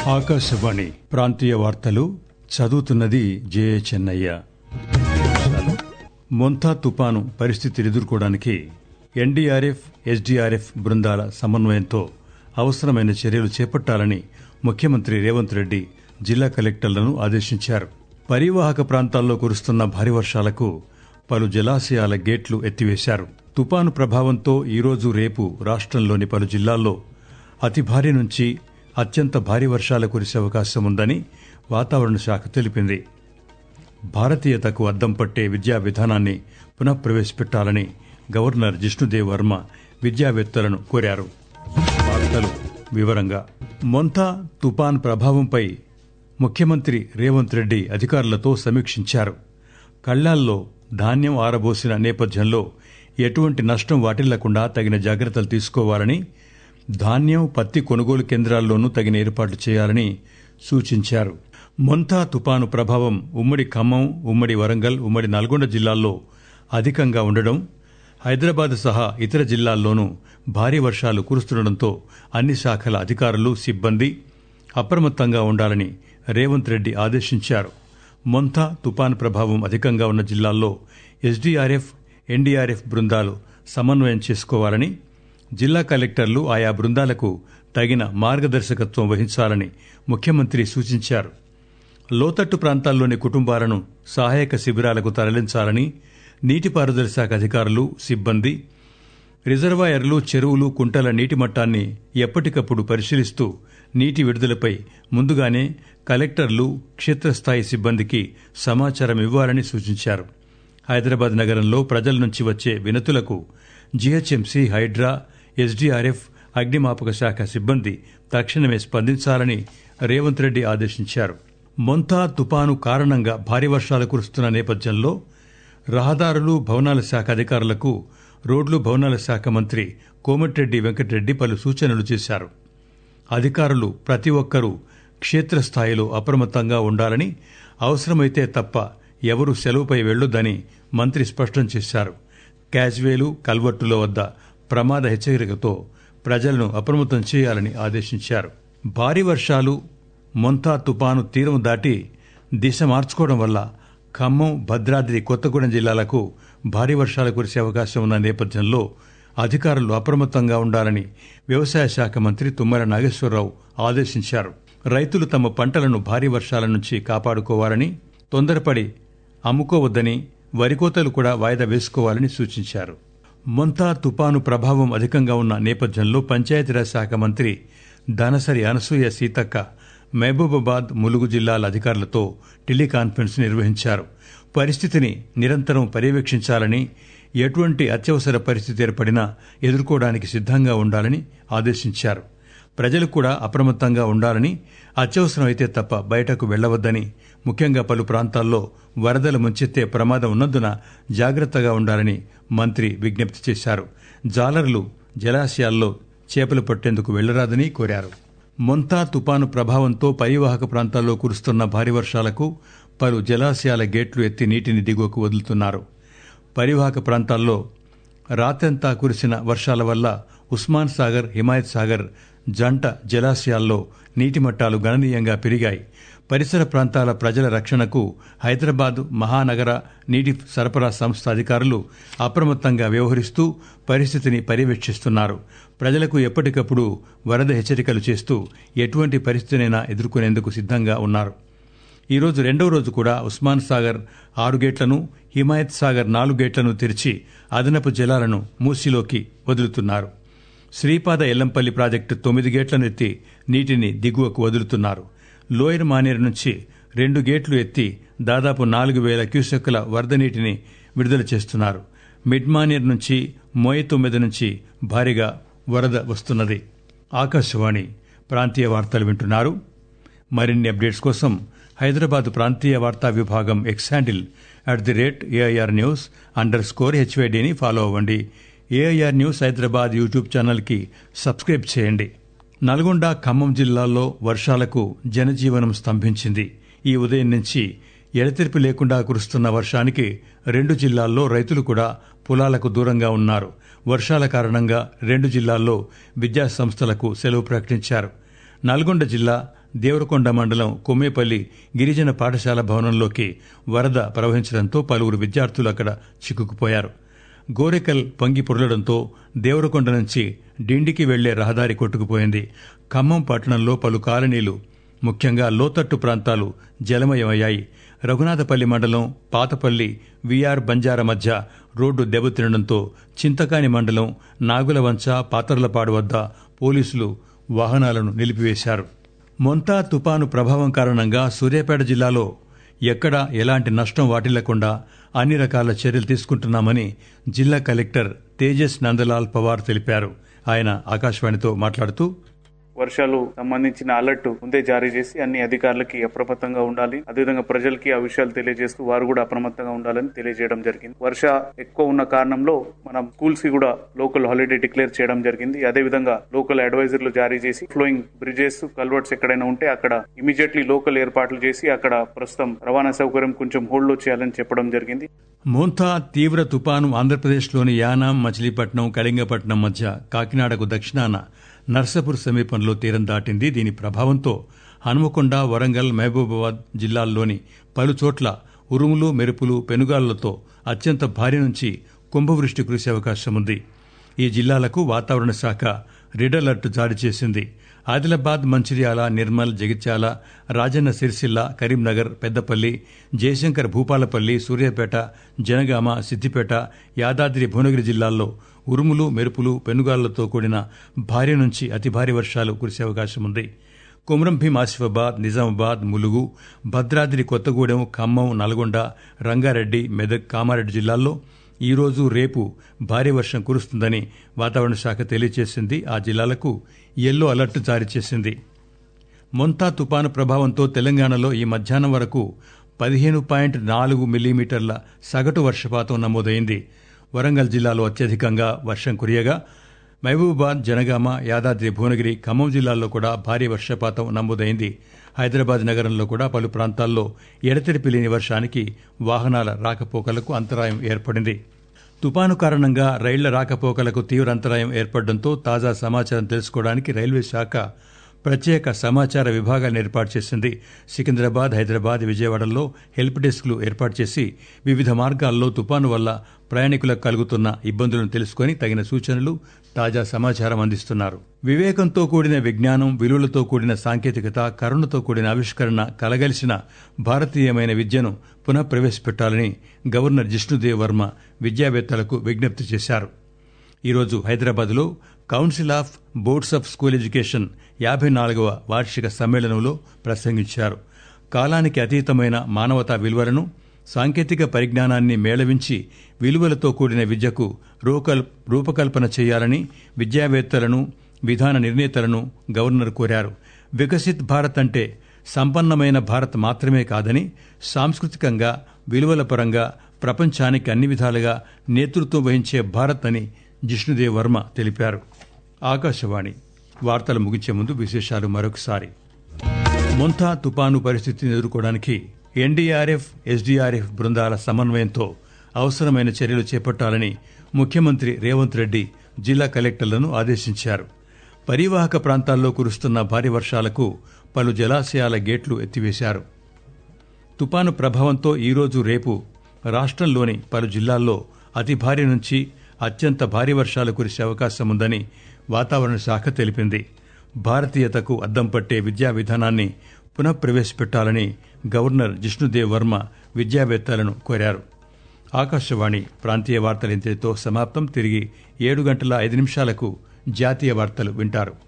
ఆకాశవాణి ప్రాంతీయ వార్తలు చదువుతున్నది జే చెన్నయ్య మొంతా తుపాను పరిస్థితిని ఎదుర్కోవడానికి ఎన్డీఆర్ఎఫ్ ఎస్డీఆర్ఎఫ్ బృందాల సమన్వయంతో అవసరమైన చర్యలు చేపట్టాలని ముఖ్యమంత్రి రేవంత్ రెడ్డి జిల్లా కలెక్టర్లను ఆదేశించారు పరివాహక ప్రాంతాల్లో కురుస్తున్న భారీ వర్షాలకు పలు జలాశయాల గేట్లు ఎత్తివేశారు తుపాను ప్రభావంతో ఈరోజు రేపు రాష్ట్రంలోని పలు జిల్లాల్లో అతి భారీ నుంచి అత్యంత భారీ వర్షాలు కురిసే అవకాశం ఉందని వాతావరణ శాఖ తెలిపింది భారతీయతకు అద్దం పట్టే విద్యా విధానాన్ని పునఃప్రవేశపెట్టాలని గవర్నర్ జిష్ణుదేవ్ వర్మ విద్యావేత్తలను కోరారు వార్తలు వివరంగా మొంతా తుపాన్ ప్రభావంపై ముఖ్యమంత్రి రేవంత్ రెడ్డి అధికారులతో సమీక్షించారు కళ్లాల్లో ధాన్యం ఆరబోసిన నేపథ్యంలో ఎటువంటి నష్టం వాటిల్లకుండా తగిన జాగ్రత్తలు తీసుకోవాలని ధాన్యం పత్తి కొనుగోలు కేంద్రాల్లోనూ తగిన ఏర్పాట్లు చేయాలని సూచించారు మొంతా తుపాను ప్రభావం ఉమ్మడి ఖమ్మం ఉమ్మడి వరంగల్ ఉమ్మడి నల్గొండ జిల్లాల్లో అధికంగా ఉండడం హైదరాబాద్ సహా ఇతర జిల్లాల్లోనూ భారీ వర్షాలు కురుస్తుండటంతో అన్ని శాఖల అధికారులు సిబ్బంది అప్రమత్తంగా ఉండాలని రేవంత్ రెడ్డి ఆదేశించారు మొంతా తుపాన్ ప్రభావం అధికంగా ఉన్న జిల్లాల్లో ఎస్డీఆర్ఎఫ్ ఎన్డీఆర్ఎఫ్ బృందాలు సమన్వయం చేసుకోవాలని జిల్లా కలెక్టర్లు ఆయా బృందాలకు తగిన మార్గదర్శకత్వం వహించాలని ముఖ్యమంత్రి సూచించారు లోతట్టు ప్రాంతాల్లోని కుటుంబాలను సహాయక శిబిరాలకు తరలించాలని నీటిపారుదల శాఖ అధికారులు సిబ్బంది రిజర్వాయర్లు చెరువులు కుంటల నీటి మట్టాన్ని ఎప్పటికప్పుడు పరిశీలిస్తూ నీటి విడుదలపై ముందుగానే కలెక్టర్లు క్షేత్రస్థాయి సిబ్బందికి సమాచారం ఇవ్వాలని సూచించారు హైదరాబాద్ నగరంలో ప్రజల నుంచి వచ్చే వినతులకు జీహెచ్ఎంసీ హైడ్రా ఎస్డీఆర్ఎఫ్ అగ్నిమాపక శాఖ సిబ్బంది తక్షణమే స్పందించాలని రేవంత్ రెడ్డి ఆదేశించారు మొంతా తుపాను కారణంగా భారీ వర్షాలు కురుస్తున్న నేపథ్యంలో రహదారులు భవనాల శాఖ అధికారులకు రోడ్లు భవనాల శాఖ మంత్రి కోమటిరెడ్డి వెంకటరెడ్డి పలు సూచనలు చేశారు అధికారులు ప్రతి ఒక్కరూ క్షేత్రస్థాయిలో అప్రమత్తంగా ఉండాలని అవసరమైతే తప్ప ఎవరూ సెలవుపై వెళ్లొద్దని మంత్రి స్పష్టం చేశారు క్యాజ్వేలు కల్వర్టుల వద్ద ప్రమాద హెచ్చరికతో ప్రజలను అప్రమత్తం చేయాలని ఆదేశించారు భారీ వర్షాలు మొంతా తుపాను తీరం దాటి దిశ మార్చుకోవడం వల్ల ఖమ్మం భద్రాద్రి కొత్తగూడెం జిల్లాలకు భారీ వర్షాలు కురిసే అవకాశం ఉన్న నేపథ్యంలో అధికారులు అప్రమత్తంగా ఉండాలని వ్యవసాయ శాఖ మంత్రి తుమ్మల నాగేశ్వరరావు ఆదేశించారు రైతులు తమ పంటలను భారీ వర్షాల నుంచి కాపాడుకోవాలని తొందరపడి అమ్ముకోవద్దని వరికోతలు కూడా వాయిదా వేసుకోవాలని సూచించారు మొంతా తుపాను ప్రభావం అధికంగా ఉన్న నేపథ్యంలో పంచాయతీరాజ్ శాఖ మంత్రి దానసరి అనసూయ సీతక్క మహబూబాబాద్ ములుగు జిల్లాల అధికారులతో టెలికాన్ఫరెన్స్ నిర్వహించారు పరిస్థితిని నిరంతరం పర్యవేక్షించాలని ఎటువంటి అత్యవసర పరిస్థితి ఏర్పడినా ఎదుర్కోవడానికి సిద్దంగా ఉండాలని ఆదేశించారు ప్రజలు కూడా అప్రమత్తంగా ఉండాలని అత్యవసరమైతే తప్ప బయటకు వెళ్లవద్దని ముఖ్యంగా పలు ప్రాంతాల్లో వరదలు ముంచెత్తే ప్రమాదం ఉన్నందున జాగ్రత్తగా ఉండాలని మంత్రి విజ్ఞప్తి చేశారు జాలర్లు జలాశయాల్లో చేపలు పట్టేందుకు వెళ్లరాదని కోరారు మొంతా తుపాను ప్రభావంతో పరివాహక ప్రాంతాల్లో కురుస్తున్న భారీ వర్షాలకు పలు జలాశయాల గేట్లు ఎత్తి నీటిని దిగువకు వదులుతున్నారు పరివాహక ప్రాంతాల్లో రాత్రంతా కురిసిన వర్షాల వల్ల ఉస్మాన్ సాగర్ హిమాయత్ సాగర్ జంట జలాశయాల్లో నీటి మట్టాలు గణనీయంగా పెరిగాయి పరిసర ప్రాంతాల ప్రజల రక్షణకు హైదరాబాద్ మహానగర నీటి సరఫరా సంస్థ అధికారులు అప్రమత్తంగా వ్యవహరిస్తూ పరిస్థితిని పర్యవేక్షిస్తున్నారు ప్రజలకు ఎప్పటికప్పుడు వరద హెచ్చరికలు చేస్తూ ఎటువంటి పరిస్థితినైనా ఎదుర్కొనేందుకు సిద్దంగా ఉన్నారు ఈరోజు రెండవ రోజు కూడా ఉస్మాన్ సాగర్ ఆరు గేట్లను హిమాయత్ సాగర్ నాలుగు గేట్లను తెరిచి అదనపు జలాలను మూసిలోకి వదులుతున్నారు శ్రీపాద ఎల్లంపల్లి ప్రాజెక్టు తొమ్మిది గేట్లను ఎత్తి నీటిని దిగువకు వదులుతున్నారు లోయర్ మానేరు నుంచి రెండు గేట్లు ఎత్తి దాదాపు నాలుగు వేల క్యూసెక్కుల వరద నీటిని విడుదల చేస్తున్నారు మిడ్ మానేర్ నుంచి మోయ తొమ్మిది నుంచి భారీగా వరద వస్తున్నది ఆకాశవాణి ప్రాంతీయ వార్తలు వింటున్నారు మరిన్ని అప్డేట్స్ కోసం హైదరాబాద్ ప్రాంతీయ వార్తా విభాగం X handle at the rate AIR news underscore హెచ్వైడీని ఫాలో అవ్వండి ఏఐఆర్ న్యూస్ హైదరాబాద్ యూట్యూబ్ ఛానల్కి సబ్స్క్రైబ్ చేయండి నల్గొండ ఖమ్మం జిల్లాల్లో వర్షాలకు జనజీవనం స్తంభించింది ఈ ఉదయం నుంచి ఎడతెరిపి లేకుండా కురుస్తున్న వర్షానికి రెండు జిల్లాల్లో రైతులు కూడా పొలాలకు దూరంగా ఉన్నారు వర్షాల కారణంగా రెండు జిల్లాల్లో విద్యాసంస్థలకు సెలవు ప్రకటించారు నల్గొండ జిల్లా దేవరకొండ మండలం కొమ్మేపల్లి గిరిజన పాఠశాల భవనంలోకి వరద ప్రవహించడంతో పలువురు విద్యార్థులు అక్కడ చిక్కుకుపోయారు గోరెకల్ పొంగి పొరలడంతో దేవరకొండ నుంచి డిండికి వెళ్లే రహదారి కొట్టుకుపోయింది ఖమ్మం పట్టణంలో పలు కాలనీలు ముఖ్యంగా లోతట్టు ప్రాంతాలు జలమయమయ్యాయి రఘునాథపల్లి మండలం పాతపల్లి విఆర్ బంజారా మధ్య రోడ్డు దెబ్బతినడంతో చింతకాని మండలం నాగులవంచ పాతర్లపాడు వద్ద పోలీసులు వాహనాలను నిలిపివేశారు మొంతా తుపాను ప్రభావం కారణంగా సూర్యాపేట జిల్లాలో ఎక్కడా ఎలాంటి నష్టం వాటిల్లకుండా అన్ని రకాల చర్యలు తీసుకుంటున్నామని జిల్లా కలెక్టర్ తేజస్ నందలాల్ పవార్ తెలిపారు ఆయన ఆకాశవాణితో మాట్లాడుతూ వర్షాలు సంబంధించిన అలర్ట్ ముందే జారీ చేసి అన్ని అధికారులకి అప్రమత్తంగా ఉండాలి అదేవిధంగా ప్రజలకి ఆ విషయాలు తెలియజేస్తూ వారు కూడా అప్రమత్తంగా ఉండాలని తెలియజేయడం జరిగింది వర్ష ఎక్కువ ఉన్న కారణంలో మనం స్కూల్స్ కి కూడా లోకల్ హాలిడే డిక్లేర్ చేయడం జరిగింది అదేవిధంగా లోకల్ అడ్వైజర్లు జారీ చేసి ఫ్లోయింగ్ బ్రిడ్జెస్ కల్వర్ట్స్ ఎక్కడైనా ఉంటే అక్కడ ఇమీడియట్లీ లోకల్ ఏర్పాట్లు చేసి అక్కడ ప్రస్తుతం రవాణా సౌకర్యం కొంచెం హోల్డ్ లో చేయాలని చెప్పడం జరిగింది మోంతా తీవ్ర తుపాను ఆంధ్రప్రదేశ్లోని యానాం మచిలీపట్నం కళింగపట్నం మధ్య కాకినాడకు దక్షిణాన నర్సపూర్ సమీపంలో తీరం దాటింది దీని ప్రభావంతో హనుమకొండ వరంగల్ మహబూబాబాద్ జిల్లాల్లోని పలు చోట్ల ఉరుములు మెరుపులు పెనుగాళ్లతో అత్యంత భారీ నుంచి కుంభవృష్టి కురిసే అవకాశం ఉంది ఈ జిల్లాలకు వాతావరణ శాఖ రెడ్ అలర్ట్ జారీ చేసింది ఆదిలాబాద్ మంచిర్యాల నిర్మల్ జగిత్యాల రాజన్న సిరిసిల్ల కరీంనగర్ పెద్దపల్లి జయశంకర్ భూపాలపల్లి సూర్యాపేట జనగామ సిద్దిపేట యాదాద్రి భువనగిరి జిల్లాల్లో ఉరుములు మెరుపులు పెనుగాళ్లతో కూడిన భారీ నుంచి అతి భారీ వర్షాలు కురిసే అవకాశం ఉంది కొమరంభీం ఆసిఫాబాద్ నిజామాబాద్ ములుగు భద్రాద్రి కొత్తగూడెం ఖమ్మం నల్గొండ రంగారెడ్డి మెదక్ కామారెడ్డి జిల్లాల్లో ఈరోజు రేపు భారీ వర్షం కురుస్తుందని వాతావరణ శాఖ తెలియజేసింది ఆ జిల్లాలకు ఎల్లో అలర్ట్ జారీ చేసింది మొంతా తుపాను ప్రభావంతో తెలంగాణలో ఈ మధ్యాహ్నం వరకు పదిహేను పాయింట్ నాలుగు మిల్లీమీటర్ల సగటు వర్షపాతం నమోదైంది వరంగల్ జిల్లాలో అత్యధికంగా వర్షం కురియగా మహబూబాబాద్ జనగామ యాదాద్రి భువనగిరి ఖమ్మం జిల్లాల్లో కూడా భారీ వర్షపాతం నమోదైంది హైదరాబాద్ నగరంలో కూడా పలు ప్రాంతాల్లో ఎడతెరిపి లేని వర్షానికి వాహనాల రాకపోకలకు అంతరాయం ఏర్పడింది తుపాను కారణంగా రైళ్ల రాకపోకలకు తీవ్ర అంతరాయం ఏర్పడడంతో తాజా సమాచారం తెలుసుకోవడానికి రైల్వే శాఖ ప్రత్యేక సమాచార విభాగాన్ని ఏర్పాటు చేసింది సికింద్రాబాద్ హైదరాబాద్ విజయవాడల్లో హెల్ప్ డెస్క్లు ఏర్పాటు చేసి వివిధ మార్గాల్లో తుపాను వల్ల ప్రయాణికులకు కలుగుతున్న ఇబ్బందులను తెలుసుకుని తగిన సూచనలు తాజా సమాచారం అందిస్తున్నారు వివేకంతో కూడిన విజ్ఞానం విలువలతో కూడిన సాంకేతికత కరుణతో కూడిన ఆవిష్కరణ కలగలిసిన భారతీయమైన విద్యను పునః ప్రవేశపెట్టాలని గవర్నర్ జిష్ణుదేవ్ వర్మ విద్యావేత్తలకు విజ్ఞప్తి చేశారు ఈరోజు హైదరాబాద్లో council of boards of school education యాభై నాలుగవ వార్షిక సమ్మేళనంలో ప్రసంగించారు కాలానికి అతీతమైన మానవతా విలువలను సాంకేతిక పరిజ్ఞానాన్ని మేళవించి విలువలతో కూడిన విద్యకు రూకల్ రూపకల్పన చేయాలని విద్యావేత్తలను విధాన నిర్ణేతలను గవర్నర్ కోరారు వికసిత్ భారత్ అంటే సంపన్నమైన భారత్ మాత్రమే కాదని సాంస్కృతికంగా విలువల పరంగా ప్రపంచానికి అన్ని విధాలుగా నేతృత్వం వహించే భారత్ అని జిష్ణుదేవ్ వర్మ తెలిపారు ఆకాశవాణి వార్తలు ముగించే ముందు విశేషాలు మరొకసారి మొంతా తుపాను పరిస్థితిని ఎదుర్కోవడానికి ఎన్డీఆర్ఎఫ్ ఎస్డీఆర్ఎఫ్ బృందాల సమన్వయంతో అవసరమైన చర్యలు చేపట్టాలని ముఖ్యమంత్రి రేవంత్ రెడ్డి జిల్లా కలెక్టర్లను ఆదేశించారు పరివాహక ప్రాంతాల్లో కురుస్తున్న భారీ వర్షాలకు పలు జలాశయాల గేట్లు ఎత్తివేశారు తుపాను ప్రభావంతో ఈరోజు రేపు రాష్ట్రంలోని పలు జిల్లాల్లో అతి భారీ నుంచి అత్యంత భారీ వర్షాలు కురిసే అవకాశం ఉందని వాతావరణ శాఖ తెలిపింది భారతీయతకు అద్దం పట్టే విద్యా విధానాన్ని పునః ప్రవేశపెట్టాలని గవర్నర్ జిష్ణుదేవ్ వర్మ విద్యావేత్తలను కోరారు ఆకాశవాణి ప్రాంతీయ వార్తలు ఇంతటితో సమాప్తం తిరిగి ఏడు గంటల ఐదు నిమిషాలకు జాతీయ వార్తలు వింటారు